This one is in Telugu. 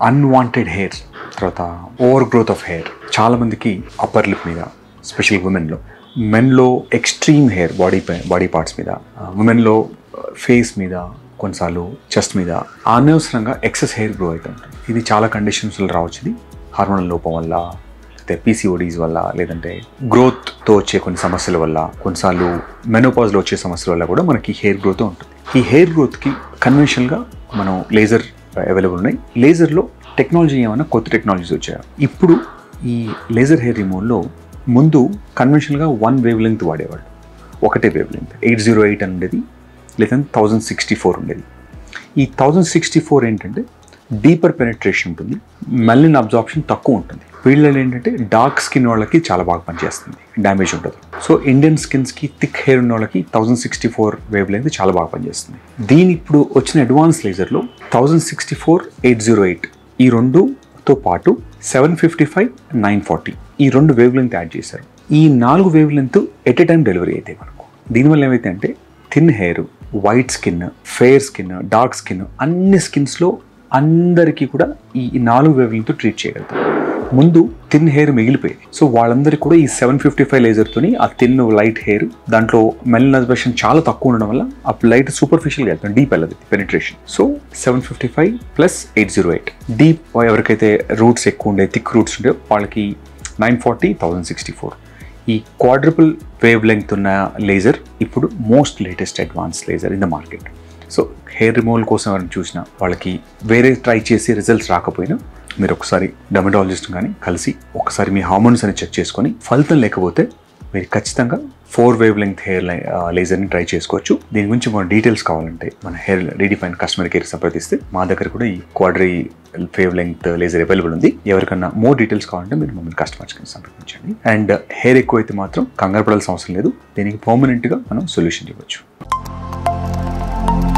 అన్వాంటెడ్ హెయిర్ తర్వాత ఓవర్ గ్రోత్ ఆఫ్ హెయిర్ చాలా మందికి అప్పర్ లిప్ మీద స్పెషల్ ఉమెన్లో మెన్లో extreme hair body body parts మీద ఉమెన్లో ఫేస్ మీద కొన్నిసార్లు చెస్ట్ మీద అనవసరంగా ఎక్సెస్ హెయిర్ గ్రో అవుతూ ఉంటుంది ఇది చాలా కండిషన్స్లో రావచ్చు ఇది హార్మోనల్ లోపం వల్ల లేకపోతే పీసీఓడీస్ వల్ల లేదంటే గ్రోత్తో వచ్చే కొన్ని సమస్యల వల్ల కొన్నిసార్లు మెనోపాజ్లో వచ్చే సమస్యల వల్ల కూడా మనకి హెయిర్ గ్రోత్ ఉంటుంది ఈ హెయిర్ గ్రోత్కి కన్వెన్షనల్గా మనం లేజర్ అవైలబుల్ ఉన్నాయి లేజర్లో టెక్నాలజీ ఏమైనా కొత్త టెక్నాలజీస్ వచ్చాయి ఇప్పుడు ఈ లేజర్ హెయిర్ రిమూవ్లో ముందు కన్వెన్షనల్గా వన్ వేవ్ లెంగ్త్ వాడేవాళ్ళు ఒకటే wavelength eight zero eight అని ఉండేది లేదంటే థౌజండ్ సిక్స్టీ ఫోర్ ఉండేది ఈ థౌజండ్ సిక్స్టీ ఫోర్ ఏంటంటే డీపర్ పెనిట్రేషన్ ఉంటుంది మెల్లిన్ అబ్జార్ప్షన్ తక్కువ ఉంటుంది వీళ్ళలో ఏంటంటే డార్క్ స్కిన్ వాళ్ళకి చాలా బాగా పనిచేస్తుంది డ్యామేజ్ ఉంటుంది సో ఇండియన్ స్కిన్స్కి థిక్ హెయిర్ ఉన్న వాళ్ళకి thousand sixty four wavelength చాలా బాగా పనిచేస్తుంది దీని ఇప్పుడు వచ్చిన అడ్వాన్స్ లేజర్లో thousand sixty four eight zero eight ఈ రెండుతో పాటు seven fifty five nine forty ఈ రెండు వేవ్ లెంత్ యాడ్ చేశారు ఈ నాలుగు wavelength at a time delivery అయితే మనకు దీనివల్ల ఏమైతే అంటే thin hair white skin fair skin dark skin అన్ని స్కిన్స్లో అందరికీ కూడా ఈ ఈ నాలుగు వేవ్ లెంత్ ట్రీట్ చేయగలుగుతాం ముందు థిన్ హెయిర్ మిగిలిపోయేది సో వాళ్ళందరికీ కూడా ఈ సెవెన్ ఫిఫ్టీ ఫైవ్ లేజర్తోని ఆ థిన్ లైట్ హెయిర్ దాంట్లో మెల్నజబేషన్ చాలా తక్కువ ఉండడం వల్ల ఆ లైట్ సూపర్ఫిషియల్గా వెళ్తుంది డీప్ వెళ్ళదు penetration so seven fifty five plus eight zero eight deep ఎవరికైతే రూట్స్ ఎక్కువ ఉండే థిక్ రూట్స్ ఉండే వాళ్ళకి nine forty thousand sixty four ఈ క్వాడ్రిపుల్ వేవ్ లెంగ్త్ ఉన్న లేజర్ ఇప్పుడు most latest advance laser in the market so hair removal కోసం ఎవరైనా చూసినా వాళ్ళకి వేరే ట్రై చేసి రిజల్ట్స్ రాకపోయినా మీరు ఒకసారి డెమటాలజిస్ట్ కానీ కలిసి ఒకసారి మీ హార్మోన్స్ అని చెక్ చేసుకొని ఫలితం లేకపోతే మీరు ఖచ్చితంగా ఫోర్ వేవ్ లెంగ్త్ హెయిర్ లేజర్ని ట్రై చేసుకోవచ్చు దీని గురించి మన డీటెయిల్స్ కావాలంటే మన హెయిర్ రీడిఫైన్ కస్టమర్ కేర్ సంప్రదిస్తే మా దగ్గర కూడా ఈ quadri wavelength laser available ఉంది ఎవరికన్నా మోర్ డీటెయిల్స్ కావాలంటే మీరు మమ్మల్ని కస్టమర్స్ కింద సంప్రదించండి అండ్ హెయిర్ ఎక్కువ అయితే మాత్రం కంగారు పడాల్సిన అవసరం లేదు దీనికి పర్మనెంట్గా మనం సొల్యూషన్ ఇవ్వచ్చు